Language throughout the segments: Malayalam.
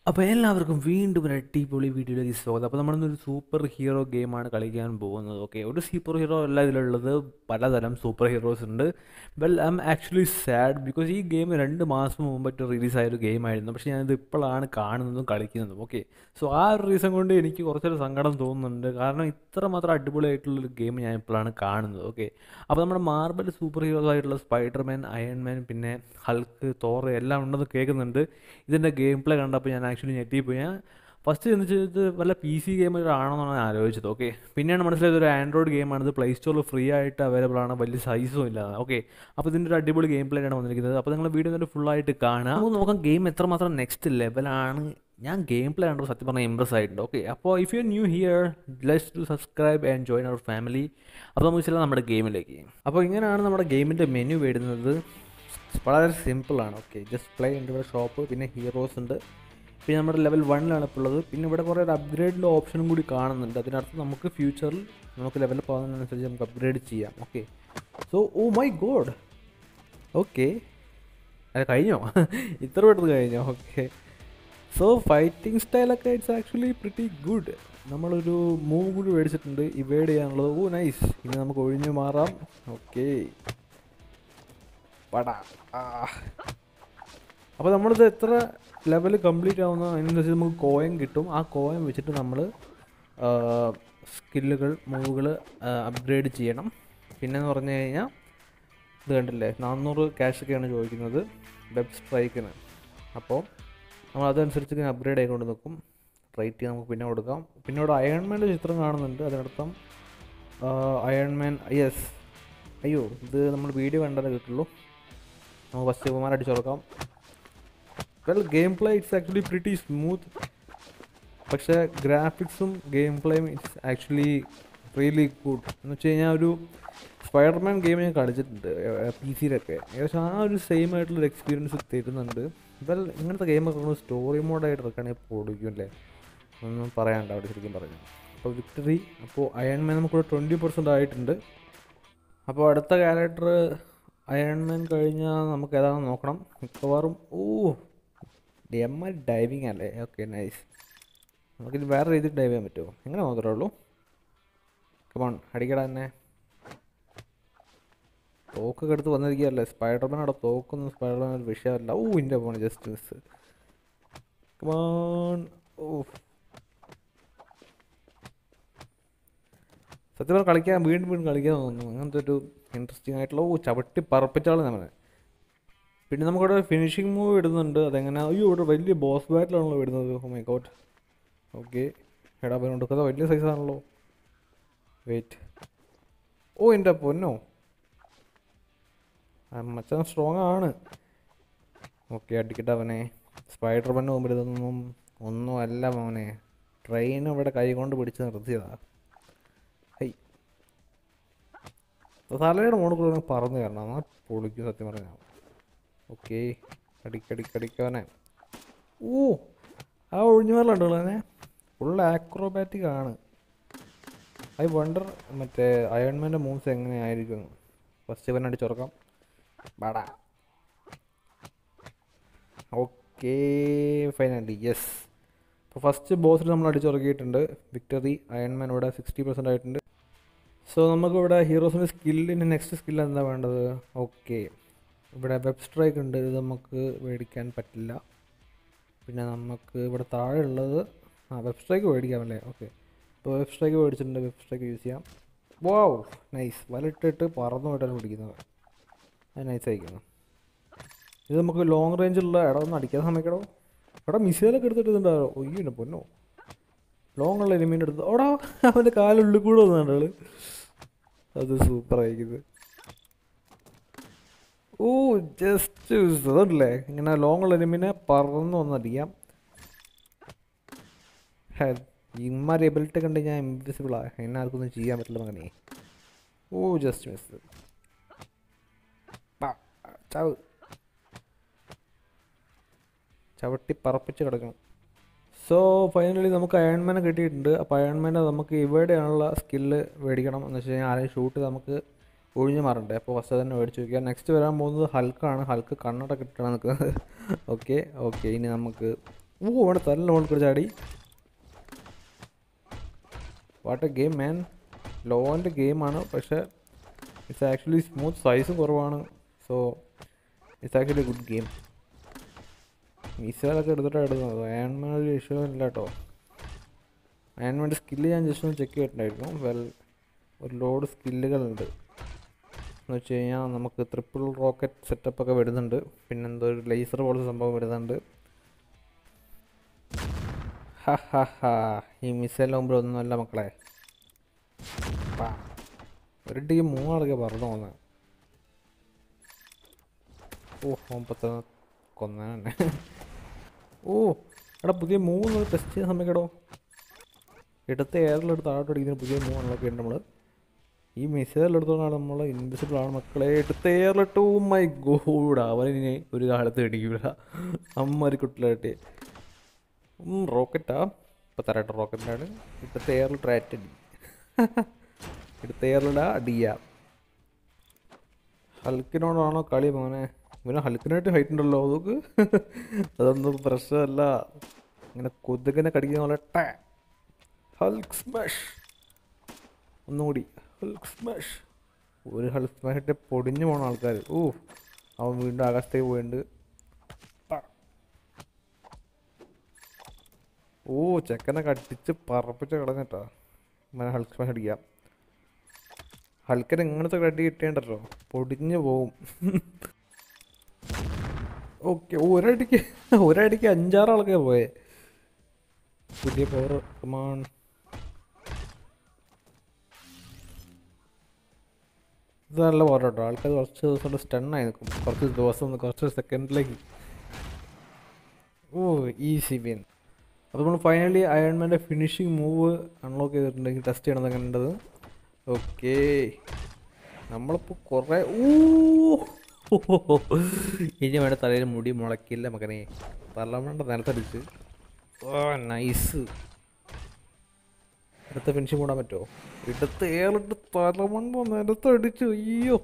അപ്പോൾ എല്ലാവർക്കും വീണ്ടും ഒരു അടിപൊളി വീഡിയോയിലേക്ക് സ്വാഗതം അപ്പോൾ നമ്മളിന്നൊരു സൂപ്പർ ഹീറോ ഗെയിമാണ് കളിക്കാൻ പോകുന്നത് ഓക്കെ ഒരു സൂപ്പർ ഹീറോ അല്ല ഇതിലുള്ളത് പലതരം സൂപ്പർ ഹീറോസ് ഉണ്ട് well I M actually sad because ഈ ഗെയിം രണ്ട് മാസം മുമ്പായിട്ട് റിലീസായ ഒരു ഗെയിമായിരുന്നു പക്ഷേ ഞാനിത് ഇപ്പോഴാണ് കാണുന്നതും കളിക്കുന്നതും ഓക്കെ സോ ആ ഒരു റീസൺ കൊണ്ട് എനിക്ക് കുറച്ചൊരു സങ്കടം തോന്നുന്നുണ്ട് കാരണം ഇത്ര മാത്രം അടിപൊളിയായിട്ടുള്ളൊരു ഗെയിം ഞാൻ ഇപ്പോഴാണ് കാണുന്നത് ഓക്കെ അപ്പോൾ നമ്മുടെ മാർബൽ സൂപ്പർ ഹീറോസ് ആയിട്ടുള്ള സ്പൈഡർമാൻ അയൺമാൻ പിന്നെ ഹൾക്ക് തോർ എല്ലാം ഉണ്ടെന്ന് കേൾക്കുന്നുണ്ട് ഇതിൻ്റെ ഗെയിം പ്ലേ കണ്ടപ്പോൾ ഞാൻ ആക്ച്വലി ഞെട്ടിപ്പോയി ഞാൻ ഫസ്റ്റ് എന്ന് വെച്ചാൽ ഇത് വല്ല പി സി ഗെയിമുകളാണെന്നാണ് ഞാൻ ആലോചിച്ചത് ഓക്കെ പിന്നെയാണ് മനസ്സിലായത് ഒരു ആൻഡ്രോയിഡ് ഗെയിമാണ് ഇത് പ്ലേ സ്റ്റോറിൽ ഫ്രീ ആയിട്ട് അവൈലബിൾ ആണ് വലിയ സൈസും ഇല്ല ഓക്കെ അപ്പോൾ ഇതിൻ്റെ ഒരു അടിപൊളി ഗെയിം പ്ലേ ആണ് വന്നിരിക്കുന്നത് അപ്പോൾ നിങ്ങൾ വീഡിയോ തന്നെ ഫുള്ളായിട്ട് കാണുക നമുക്ക് നോക്കാം ഗെയിം എത്രമാത്രം നെക്സ്റ്റ് ലെവലാണ് ഞാൻ ഗെയിം പ്ലേ കണ്ടപ്പോൾ സത്യം പറഞ്ഞാൽ ഇമ്പ്രസ് ആയിട്ടുണ്ട് ഓക്കെ അപ്പോൾ if you new here let's to subscribe and join our family അപ്പോൾ നമുക്ക് ചില നമ്മുടെ ഗെയിമിലേക്ക് അപ്പോൾ ഇങ്ങനെയാണ് നമ്മുടെ ഗെയിമിൻ്റെ മെനു വരുന്നത് വളരെ സിമ്പിളാണ് ഓക്കെ ജസ്റ്റ് പ്ലേ ഉണ്ട് ഇവിടെ ഷോപ്പ് പിന്നെ ഹീറോസ് ഉണ്ട് പിന്നെ നമ്മുടെ ലെവൽ വണ്ണിലാണ് ഇപ്പോൾ ഉള്ളത് പിന്നെ ഇവിടെ കുറേ ഒരു അപ്ഗ്രേഡിൻ്റെ ഓപ്ഷനും കൂടി കാണുന്നുണ്ട് അതിനർത്ഥം നമുക്ക് ഫ്യൂച്ചറിൽ നമുക്ക് ലെവൽ പോകുന്നതിനനുസരിച്ച് നമുക്ക് അപ്ഗ്രേഡ് ചെയ്യാം okay so oh my god okay അത് കഴിഞ്ഞോ ഇത്ര പെട്ടെന്ന് കഴിഞ്ഞോ ഓക്കെ സോ ഫൈറ്റിംഗ് സ്റ്റൈലൊക്കെ ഇറ്റ്സ് ആക്ച്വലി പ്രിറ്റി ഗുഡ് നമ്മളൊരു മൂവ് കൂടി മേടിച്ചിട്ടുണ്ട് ഇവേഡ് ചെയ്യാനുള്ളത് ഓ നൈസ് ഇനി നമുക്ക് ഒഴിഞ്ഞു മാറാം ഓക്കെ പടാ ആ അപ്പോൾ നമ്മളിത് എത്ര ലെവൽ കംപ്ലീറ്റ് ആവുന്ന അതിനനുസരിച്ച് നമുക്ക് കോയം കിട്ടും ആ കോയം വെച്ചിട്ട് നമ്മൾ സ്കില്ലുകൾ മൂവുകൾ അപ്ഗ്രേഡ് ചെയ്യണം പിന്നെന്ന് പറഞ്ഞു കഴിഞ്ഞാൽ ഇത് കണ്ടില്ലേ നാനൂറ് ക്യാഷൊക്കെയാണ് ചോദിക്കുന്നത് വെബ് സ്ട്രൈക്കിന് അപ്പോൾ നമ്മൾ അതനുസരിച്ച് അപ്ഗ്രേഡ് ആയിക്കൊണ്ട് നിൽക്കും റേറ്റ് നമുക്ക് പിന്നെ കൊടുക്കാം പിന്നെ ഇവിടെ അയൺമാൻ്റെ ചിത്രം കാണുന്നുണ്ട് അതിനർത്ഥം അയൺമാൻ യെസ് അയ്യോ ഇത് നമ്മൾ വീഡിയോ കണ്ടാലേ കിട്ടുള്ളൂ നമുക്ക് ഫസ്റ്റ് കുമാർ അടിച്ചു തുറക്കാം well game play it's actually pretty smooth പക്ഷേ ഗ്രാഫിക്സും ഗെയിം പ്ലേയും ഇറ്റ്സ് ആക്ച്വലി റിയലി ഗുഡ് എന്ന് വെച്ച് കഴിഞ്ഞാൽ ഒരു സ്പൈഡർമാൻ ഗെയിം ഞാൻ കളിച്ചിട്ടുണ്ട് പി സിയിലൊക്കെ ഏകദേശം ആ ഒരു സെയിം ആയിട്ടുള്ളൊരു എക്സ്പീരിയൻസ് തരുന്നുണ്ട് വെൽ ഇങ്ങനത്തെ ഗെയിമൊക്കെ സ്റ്റോറി മോഡായിട്ട് ഇറക്കുകയാണെങ്കിൽ പൊടിക്കും അല്ലേ ഒന്നും പറയാനുണ്ട് അവിടെ ശരിക്കും പറഞ്ഞു അപ്പോൾ വിക്ടറി അപ്പോൾ അയൺമാൻ നമുക്കിവിടെ ട്വൻറ്റി പെർസെൻ്റ് ആയിട്ടുണ്ട് അപ്പോൾ അടുത്ത ക്യാരക്ടർ അയൺമാൻ കഴിഞ്ഞാൽ നമുക്ക് ഏതാണെന്ന് നോക്കണം മിക്കവാറും ഓ എം ഐ ഡൈവിങ് അല്ലേ ഓക്കെ നൈസ് നമുക്കിത് വേറെ രീതിയിൽ ഡൈവ് ചെയ്യാൻ പറ്റുമോ എങ്ങനെ മാത്രമേ ഉള്ളൂ കമോൺ അടിക്കട തന്നെ തോക്കൊക്കെ എടുത്ത് വന്നിരിക്കുകയല്ലേ സ്പൈഡർമാൻ അവിടെ തോക്കൊന്നും സ്പൈഡർമാൻ ഒരു വിഷയമല്ല ഓ ഇൻ്റെ പോണ ജസ്റ്റ് മിസ് കമോൺ ഓ സത്യം പറഞ്ഞാൽ കളിക്കാൻ വീണ്ടും വീണ്ടും കളിക്കാൻ തോന്നുന്നു അങ്ങനത്തെ ഒരു ഇൻട്രസ്റ്റിംഗ് ആയിട്ടുള്ള ഓ ചവിട്ടി പറപ്പിച്ചാണ് നമ്മളെ പിന്നെ നമുക്കിവിടെ ഫിനിഷിംഗ് മൂവ് ഇടുന്നുണ്ട് അതെങ്ങനെ അയ്യോ ഇവിടെ വലിയ ബോസ് ബാറ്റിലാണല്ലോ ഇടുന്നത് ഓ മൈ ഗോഡ് ഓക്കെ എടാ പോയി കൊടുക്കുന്നത് വലിയ സൈസാണല്ലോ വെയിറ്റ് ഓ എൻ്റെ പൊന്നോ മച്ചാൻ സ്ട്രോങ് ആണ് ഓക്കെ അടിക്കട്ടെ അവനെ സ്പൈഡർമാൻ്റെ മുമ്പിൽ ഇതൊന്നും ഒന്നും അല്ല മോനെ ട്രെയിൻ ഇവിടെ കൈ കൊണ്ട് പിടിച്ച് നിർത്തിയതാ ഹൈ തലയുടെ മുകളിൽ കൂടെ പറന്ന് കയറണം എന്നാൽ പൊളിക്കും സത്യം പറഞ്ഞാൽ ഓക്കെ അടിക്കടിക്കടിക്കവനെ ഓ ആ ഒഴിഞ്ഞുമാറുണ്ടോ അവനെ ഫുൾ ആക്രോബാറ്റിക് ആണ് ഐ വണ്ടർ മറ്റേ അയൺമാൻ്റെ മൂവ്സ് എങ്ങനെയായിരിക്കും ഫസ്റ്റ് ഇവൻ അടിച്ചുറക്കാം ബാടാ ഓക്കെ ഫൈനലി യെസ് അപ്പോൾ ഫസ്റ്റ് ബോസിൽ നമ്മൾ അടിച്ചുറക്കിയിട്ടുണ്ട് വിക്ടറി അയൺമാൻ ഇവിടെ സിക്സ്റ്റി പെർസെൻ്റ് ആയിട്ടുണ്ട് സോ നമുക്കിവിടെ ഹീറോസിൻ്റെ സ്കില്ലിന് നെക്സ്റ്റ് സ്കിൽ എന്താ വേണ്ടത് ഓക്കെ ഇവിടെ വെബ് സ്ട്രൈക്ക് ഉണ്ട് ഇത് നമുക്ക് മേടിക്കാൻ പറ്റില്ല പിന്നെ നമുക്ക് ഇവിടെ താഴെ ഉള്ളത് ആ വെബ് സ്ട്രൈക്ക് മേടിക്കാമല്ലേ ഓക്കെ ഇപ്പോൾ വെബ് സ്ട്രൈക്ക് മേടിച്ചിട്ടുണ്ട് വെബ് സ്ട്രൈക്ക് യൂസ് ചെയ്യാം വാവ് നൈസ് വലട്ടിട്ട് പറന്നു പോയിട്ടാണ് പിടിക്കുന്നത് അത് നൈസ് ആയിരിക്കുന്നു ഇത് നമുക്ക് ലോങ് റേഞ്ചിലുള്ള ഇടം ഒന്ന് അടിക്കാൻ സമ്മതിക്കടോ ഇവിടെ മിസൈലൊക്കെ എടുത്തിട്ടുണ്ടാവോ ഒയ്യോ പൊന്നോ ലോങ് ഉള്ള എലിമീൻ്റെ എടുത്ത് ഓടാ അവൻ്റെ കാലുള്ളിൽ കൂടെ വന്നാണ് ആള് അത് സൂപ്പർ ആയിരിക്കുന്നത് ഓ ജസ്റ്റ് അതല്ലേ ഇങ്ങനെ ലോങ് ഉള്ള എലിമിനെ പറന്ന് വന്നടിക്കാം ഇമാരി എബിലിറ്റി കണ്ട് ഞാൻ ഇൻവിസിബിളാ എന്നെ ആർക്കൊന്നും ചെയ്യാൻ പറ്റില്ല മകനെ ഓ ജസ്റ്റ് മിസ് ചവ് ചവിട്ടി പറപ്പിച്ച് കിടക്കണം സോ ഫൈനലി നമുക്ക് അയൺമാനെ കിട്ടിയിട്ടുണ്ട് അപ്പോൾ അയൺമാനെ നമുക്ക് ഇവിടെയാണുള്ള സ്കില്ല് മേടിക്കണം എന്ന് വെച്ച് കഴിഞ്ഞാൽ ആരെയും ഷൂട്ട് നമുക്ക് ഒഴിഞ്ഞു മാറണ്ടേ അപ്പോൾ ഫസ്റ്റ് തന്നെ മേടിച്ച് വയ്ക്കുക നെക്സ്റ്റ് വരാൻ പോകുന്നത് ഹൽക്കാണ് ഹൽക്ക് കണ്ണട കിട്ടണം നിൽക്കുന്നത് ഓക്കെ ഓക്കെ ഇനി നമുക്ക് ഓ അവിടെ തല്ല മുകളിൽ ചാടി വാട്ട് എ ഗെയിം മാൻ ലോൻ്റെ ഗെയിമാണ് പക്ഷേ ഇറ്റ്സ് ആക്ച്വലി സ്മൂത്ത് സൈസ് കുറവാണ് so it's actually good game മിസൈലൊക്കെ എടുത്തിട്ടാണ് എടുക്കുന്നത് അയൺമാൻ ഒരു ഇഷ്യൂ ഇല്ല കേട്ടോ അയൺമാൻ്റെ സ്കില്ല് ഞാൻ ജസ്റ്റ് ഒന്ന് ചെക്ക് ചെയ്തിട്ടുണ്ടായിരുന്നു വെൽ ഒരു ലോഡ് സ്കില്ലുകളുണ്ട് എന്ന് വെച്ച് കഴിഞ്ഞാൽ നമുക്ക് ട്രിപ്പിൾ റോക്കറ്റ് സെറ്റപ്പ് ഒക്കെ വരുന്നുണ്ട് പിന്നെ എന്തോ ഒരു ലേസർ പോലത്തെ സംഭവം വരുന്നുണ്ട് ഹാ ഹാ ഹാ ഈ മിസൈൽ മുമ്പിൽ ഒന്നുമല്ല മക്കളെ പാ. ഒരു ടീം മൂന്നാളൊക്കെ പറഞ്ഞു പോന്നെ ഓ ഒമ്പത്തെ കൊന്ന തന്നെ ഓ എടാ പുതിയ മൂന്ന് ടെസ്റ്റ് ചെയ്യുന്ന സമയക്കടോ ഇടത്ത എയറിലെടുത്ത് താഴോട്ട് അടിക്കുന്ന പുതിയ മൂന്നെണ്ണമൊക്കെ ഉണ്ട് നമ്മൾ ഈ മിസൈലെടുത്തോണ്ടാണ് നമ്മൾ ഇൻവിസിബിൾ ആണ് മക്കളെ എടുത്ത എയറിലിട്ട് ഓ മൈ ഗോഡ് അവനിനി ഒരു കാലത്ത് അടിക്കില്ല അമ്മമാര് കുട്ടിലായിട്ട് റോക്കറ്റാ ഇപ്പം തരാട്ടെ റോക്കറ്റിനാണ് ഇട്ടത്തെ എയറിൽ ട്രാറ്റ് അടി എടുത്ത എയറിലിടാ അടിയ ഹൽക്കിനോടാണോ കളി മോനെ ഇവന് ഹൽക്കിനായിട്ട് ഹൈറ്റ് ഉണ്ടല്ലോ അതൊക്കെ അതൊന്നും പ്രശ്നമല്ല ഇങ്ങനെ കൊതുകിനെ കടിക്കുന്ന പോലെ ടാ ഹൽക്ക് സ്മാഷ് ഒന്നുകൂടി ഹൽക്ക് സ്മാഷ് ഒരു ഹൽക്ക് സ്മാഷിട്ട് പൊടിഞ്ഞു പോണ ആൾക്കാർ ഓ അവൻ വീണ്ടും ആകാശത്തേക്ക് പോയിട്ടുണ്ട് ടാ. ഓ ചെക്കനെ കട്ടിച്ച് പറപ്പിച്ച് കളഞ്ഞിട്ടാ ഇങ്ങനെ ഹൽക്ക് സ്മാഷ് അടിക്കാം ഹൽക്കന് ഇങ്ങനത്തെ കടി കിട്ടേണ്ടല്ലോ പൊടിഞ്ഞു പോവും ഓക്കെ ഒരടിക്ക് ഒരടിക്ക് അഞ്ചാറ് ആൾക്കാർ പോയേ പുതിയ പവർ കമാൺ ഇത് നല്ല പവർ കേട്ടോ ആൾക്കാർ കുറച്ച് ദിവസം കൊണ്ട് സ്റ്റണ്ണായി നിൽക്കും കുറച്ച് ദിവസം കുറച്ച് സെക്കൻഡിലേക്ക് ഓ ഈസി വിൻ അപ്പോൾ നമ്മൾ ഫൈനലി അയൺമാൻ്റെ ഫിനിഷിങ് മൂവ് അൺലോക്ക് ചെയ്തിട്ടുണ്ടെങ്കിൽ ടെസ്റ്റ് ചെയ്യണത് അങ്ങനെ ഉണ്ടത് ഓക്കേ നമ്മളിപ്പോൾ കുറേ ഊ ഇനി വേണ്ട തലയിൽ മുടി മുളക്കില്ല മകനെ തലമണ്ട നിലത്തടിച്ച് ഓ നൈസ് അടുത്ത ഫിനിഷിങ് കൂടാൻ പറ്റുമോ ഇടത്ത് ഏറിട്ട് തലമണ്ട നിലത്തടിച്ചു അയ്യോ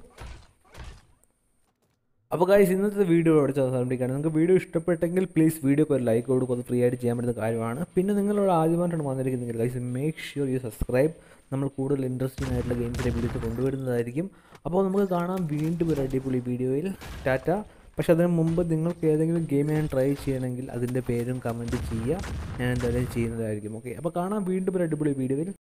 അപ്പോൾ കാഴ്ച ഇന്നത്തെ വീഡിയോ അവിടെ അവസാനിപ്പിക്കുകയാണ് നിങ്ങൾക്ക് വീഡിയോ ഇഷ്ടപ്പെട്ടെങ്കിൽ പ്ലീസ് വീഡിയോക്ക് ഒരു ലൈക്ക് കൊടുക്കും അത് ഫ്രീ ആയിട്ട് ചെയ്യാൻ പറ്റുന്ന കാര്യമാണ് പിന്നെ നിങ്ങളോട് ആദ്യമായിട്ടാണ് വന്നിരിക്കുന്നെങ്കിൽ guys make sure you subscribe നമ്മൾ കൂടുതൽ ഇൻട്രസ്റ്റിംഗ് ആയിട്ടുള്ള ഗെയിംസിൻ്റെ വീഡിയോസ് കൊണ്ടുവരുന്നതായിരിക്കും അപ്പോൾ നമുക്ക് കാണാം വീണ്ടും ഒരു അടിപൊളി വീഡിയോയിൽ ടാറ്റ പക്ഷെ അതിന് മുമ്പ് നിങ്ങൾക്ക് ഏതെങ്കിലും ഗെയിം ഞാൻ ട്രൈ ചെയ്യണമെങ്കിൽ അതിൻ്റെ പേരും കമൻറ്റ് ചെയ്യുക ഞാൻ എന്തായാലും ചെയ്യുന്നതായിരിക്കും ഓക്കെ അപ്പോൾ കാണാം വീണ്ടും ഒരു അടിപൊളി വീഡിയോയിൽ